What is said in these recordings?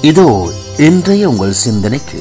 இதோ இன்றைய உங்கள் சிந்தனைக்கு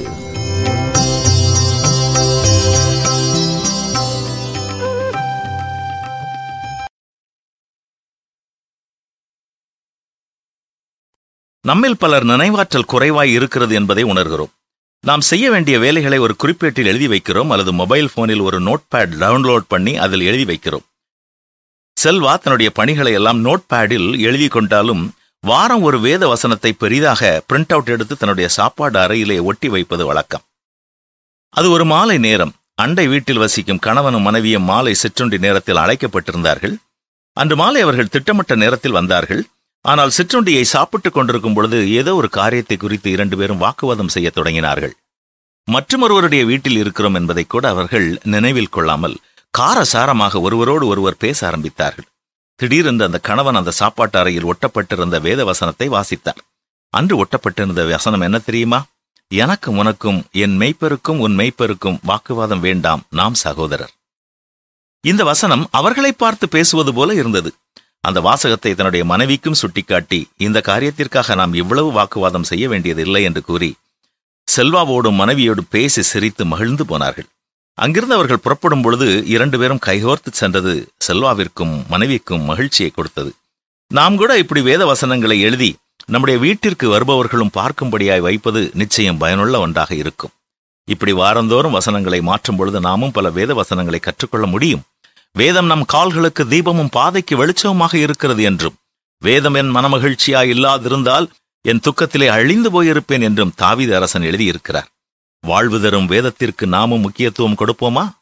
நம்மில் பலர் நினைவாற்றல் குறைவாய் இருக்கிறது என்பதை உணர்கிறோம் நாம் செய்ய வேண்டிய வேலைகளை ஒரு குறிப்பேட்டில் எழுதி வைக்கிறோம் அல்லது மொபைல் போனில் ஒரு நோட்பேட் டவுன்லோட் பண்ணி அதில் எழுதி வைக்கிறோம் செல்வா தன்னுடைய பணிகளை எல்லாம் நோட்பேடில் எழுதி கொண்டாலும் வாரம் ஒரு வேத வசனத்தை பெரிதாக பிரிண்ட் அவுட் எடுத்து தன்னுடைய சாப்பாடு அறையிலே ஒட்டி வைப்பது வழக்கம் அது ஒரு மாலை நேரம் அண்டை வீட்டில் வசிக்கும் கணவனும் மனைவியும் மாலை சிற்றுண்டி நேரத்தில் அழைக்கப்பட்டிருந்தார்கள் அன்று மாலை அவர்கள் திட்டமிட்ட நேரத்தில் வந்தார்கள் ஆனால் சிற்றுண்டியை சாப்பிட்டுக் கொண்டிருக்கும் பொழுது ஏதோ ஒரு காரியத்தை குறித்து இரண்டு பேரும் வாக்குவாதம் செய்யத் தொடங்கினார்கள் மற்றொருவருடைய வீட்டில் இருக்கிறோம் என்பதை கூட அவர்கள் நினைவில் கொள்ளாமல் காரசாரமாக ஒருவரோடு ஒருவர் பேச ஆரம்பித்தார்கள் திடீரென்று அந்த கணவன் அந்த சாப்பாட்டு அறையில் ஒட்டப்பட்டிருந்த வேத வசனத்தை வாசித்தார் அன்று ஒட்டப்பட்டிருந்த வசனம் என்ன தெரியுமா எனக்கும் உனக்கும் என் மெய்ப்பெருக்கும் உன் மெய்ப்பெருக்கும் வாக்குவாதம் வேண்டாம் நாம் சகோதரர் இந்த வசனம் அவர்களை பார்த்து பேசுவது போல இருந்தது அந்த வாசகத்தை தன்னுடைய மனைவிக்கும் சுட்டிக்காட்டி இந்த காரியத்திற்காக நாம் இவ்வளவு வாக்குவாதம் செய்ய வேண்டியதில்லை என்று கூறி செல்வாவோடும் மனைவியோடு பேசி சிரித்து மகிழ்ந்து போனார்கள் அங்கிருந்து அவர்கள் புறப்படும் பொழுது இரண்டு பேரும் கைகோர்த்து சென்றது செல்வாவிற்கும் மனைவிக்கும் மகிழ்ச்சியை கொடுத்தது நாம் கூட இப்படி வேத வசனங்களை எழுதி நம்முடைய வீட்டிற்கு வருபவர்களும் பார்க்கும்படியாய் வைப்பது நிச்சயம் பயனுள்ள ஒன்றாக இருக்கும் இப்படி வாரந்தோறும் வசனங்களை மாற்றும் பொழுது நாமும் பல வேத வசனங்களை கற்றுக்கொள்ள முடியும் வேதம் நம் கால்களுக்கு தீபமும் பாதைக்கு வெளிச்சமுமாக இருக்கிறது என்றும் வேதம் என் மனமகிழ்ச்சியாய் இல்லாதிருந்தால் என் துக்கத்திலே அழிந்து போயிருப்பேன் என்றும் தாவீது அரசன் எழுதியிருக்கிறார் வாழ்வு தரும் வேதத்திற்கு நாமும் முக்கியத்துவம் கொடுப்போமா